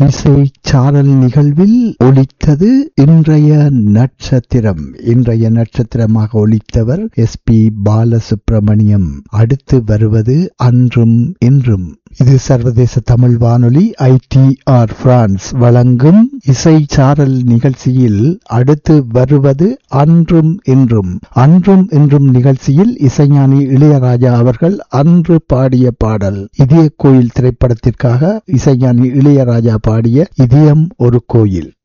இசை சாரல் நிகழ்வில் ஒலித்தது இன்றைய நட்சத்திரம் இன்றைய நட்சத்திரமாக ஒலித்தவர் எஸ் பி பாலசுப்ரமணியம் அடுத்து வருவது அன்றும் இன்றும் இது சர்வதேச தமிழ் வானொலி ஐடிஆர் பிரான்ஸ் வழங்கும் இசை சாரல் நிகழ்ச்சியில் அடுத்து வருவது அன்றும் இன்றும் அன்றும் இன்றும் நிகழ்ச்சியில் இசைஞானி இளையராஜா அவர்கள் அன்று பாடிய பாடல் இதய கோயில் திரைப்படத்திற்காக இசைஞானி இளையராஜா பாடிய இதயம் ஒரு கோயில்